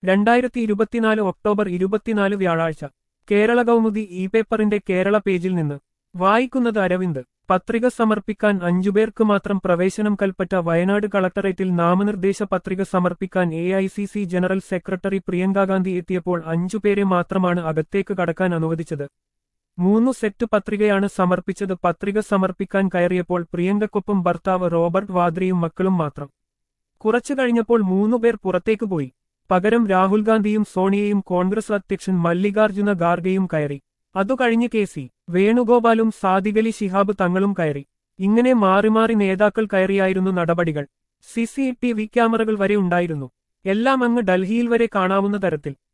രണ്ടായിരത്തി ഇരുപത്തിനാല് ഒക്ടോബർ ഇരുപത്തിനാല് വ്യാഴാഴ്ച കേരള കൗമുദി ഇ പേപ്പറിന്റെ കേരള പേജിൽ നിന്ന് വായിക്കുന്നത് അരവിന്ദ് പത്രിക സമർപ്പിക്കാൻ അഞ്ചുപേർക്ക് മാത്രം പ്രവേശനം കൽപ്പറ്റ വയനാട് കളക്ടറേറ്റിൽ നാമനിർദ്ദേശ പത്രിക സമർപ്പിക്കാൻ A I C C general secretary Priyanka Gandhi എത്തിയപ്പോൾ അഞ്ചുപേരെ മാത്രമാണ് അകത്തേക്ക് കടക്കാൻ അനുവദിച്ചത് മൂന്നു സെറ്റ് പത്രികയാണ് സമർപ്പിച്ചത് പത്രിക സമർപ്പിക്കാൻ കയറിയപ്പോൾ പ്രിയങ്കക്കൊപ്പം ഭർത്താവ് റോബർട്ട് വാദ്രയും മക്കളും മാത്രം കുറച്ചു കഴിഞ്ഞപ്പോൾ മൂന്നുപേർ പുറത്തേക്ക് പോയി പകരം രാഹുൽ ഗാന്ധിയും സോണിയയും കോൺഗ്രസ് അധ്യക്ഷൻ മല്ലികാർജുന ഖാർഗെയും കയറി അതു കഴിഞ്ഞ് കെ സി വേണുഗോപാലും സാദിഖലി ശിഹാബ് തങ്ങളും കയറി ഇങ്ങനെ മാറി മാറി നേതാക്കൾ കയറിയായിരുന്നു നടപടികൾ സി സി ടി വി ക്യാമറകൾ വരെ ഉണ്ടായിരുന്നു എല്ലാം അങ്ങ് ഡൽഹിയിൽ വരെ കാണാവുന്ന തരത്തിൽ